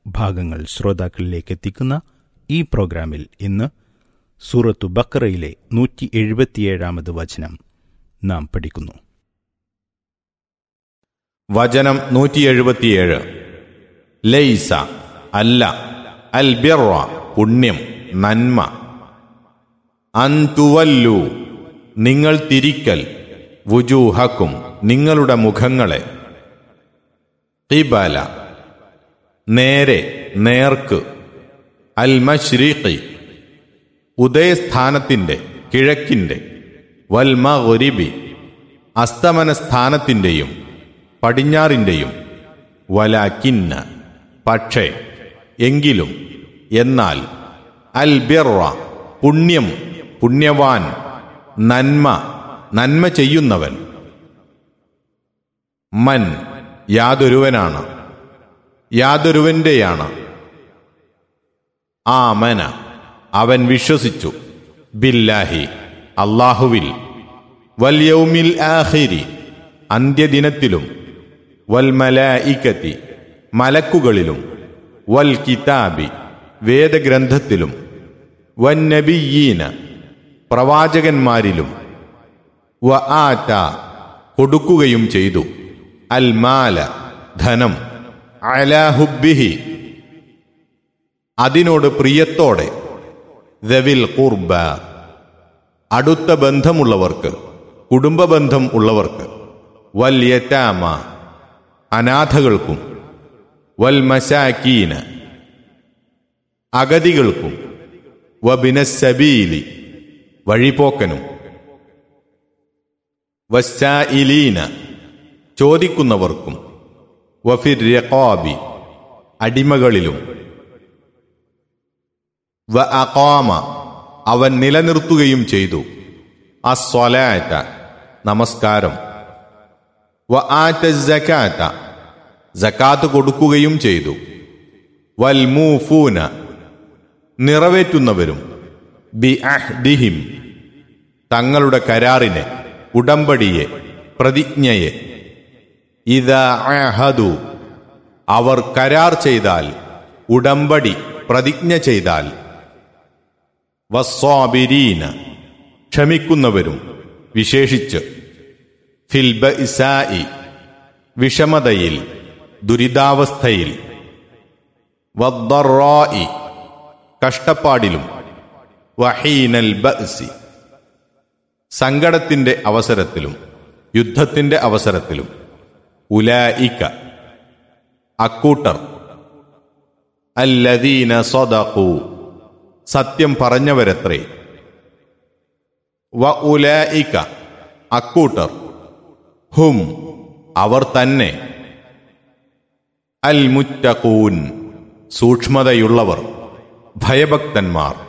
ഭാഗങ്ങൾ ശ്രോതാക്കളിലേക്ക് എത്തിക്കുന്ന ഈ പ്രോഗ്രാമിൽ ഇന്ന് സൂറത്തു ബക്കറയിലെ നൂറ്റി എഴുപത്തിയേഴാമത് വചനം നാം പഠിക്കുന്നു വചനം നൂറ്റി എഴുപത്തിയേഴ് ലൈസ അല്ല അൽ ബിറ പുണ്യം നന്മ അൻതുവല്ലു നിങ്ങൾ തിരിക്കൽ വുജൂഹക്കും നിങ്ങളുടെ മുഖങ്ങളെ ഖിബല നേരെ നേർക്ക് അൽ മഷ്രീഖി ഉദയസ്ഥാനത്തിന്റെ കിഴക്കിന്റെ വൽ മഗ്രിബി അസ്തമന സ്ഥാനത്തിന്റെയും പടിഞ്ഞാറിന്റെയും വലാക്കിന്ന പക്ഷേ എങ്കിലും എന്നാൽ അൽ ബിറ പുണ്യം പുണ്യവാൻ നന്മ നന്മ ചെയ്യുന്നവൻ മൻ യാതൊരുവനാണ് യാതൊരുവന്റെയാണ് ആമന അവൻ വിശ്വസിച്ചു ബില്ലാഹി അള്ളാഹുവിൽ വല്യൗമിൽ ആഖിരി അന്ത്യദിനത്തിലും വൽ മലായിക്കത്തി മലക്കുകളിലും വൽ കിതാബി വേദഗ്രന്ഥത്തിലും വന്നബിയീന പ്രവാചകന്മാരിലും വ ആറ്റ കൊടുക്കുകയും ചെയ്തു അൽ മാല ധനം അലാഹുബിഹി അതിനോട് പ്രിയത്തോടെ ദവിൽ കുർബ അടുത്ത ബന്ധമുള്ളവർക്ക് കുടുംബബന്ധം ഉള്ളവർക്ക് വൽ യറ്റാമ അനാഥകൾക്കും വൽ മശാക്കീന അഗതികൾക്കും വബിനസബീലി വഴിപോക്കനും വസ്സായിലീന ചോദിക്കുന്നവർക്കും വഫിർ രഖാബി അടിമകളിലും വ അഖാമ അവൻ നിലനിർത്തുകയും ചെയ്തു അസ്വലാറ്റ നമസ്കാരം വ ആറ്റ ജക്കാത്ത ജക്കാത്ത് കൊടുക്കുകയും ചെയ്തു വൽ മൂഫൂന നിറവേറ്റുന്നവരും ബി അഹ്ദിഹിം തങ്ങളുടെ കരാറിനെ ഉടമ്പടിയെ പ്രതിജ്ഞയെ ഇതാ അഹദു അവർ കരാർ ചെയ്താൽ ഉടമ്പടി പ്രതിജ്ഞ ചെയ്താൽ വസ്വാബിരീന ക്ഷമിക്കുന്നവരും വിശേഷിച്ച് ഫിൽബ ഇസായി വിഷമതയിൽ ദുരിതാവസ്ഥയിൽ വദ്ദറായി കഷ്ടപ്പാടിലും വഹീനൽ ബഅസി സങ്കടത്തിന്റെ അവസരത്തിലും യുദ്ധത്തിന്റെ അവസരത്തിലും ഉലായിക്ക അക്കൂട്ടർ അല്ലദീന സ്വദഖു സത്യം പറഞ്ഞവരത്രേ വ ഉലായിക്ക അക്കൂട്ടർ ഹും അവർ തന്നെ അൽ മുറ്റക്കൂൻ സൂക്ഷ്മതയുള്ളവർ ഭയഭക്തന്മാർ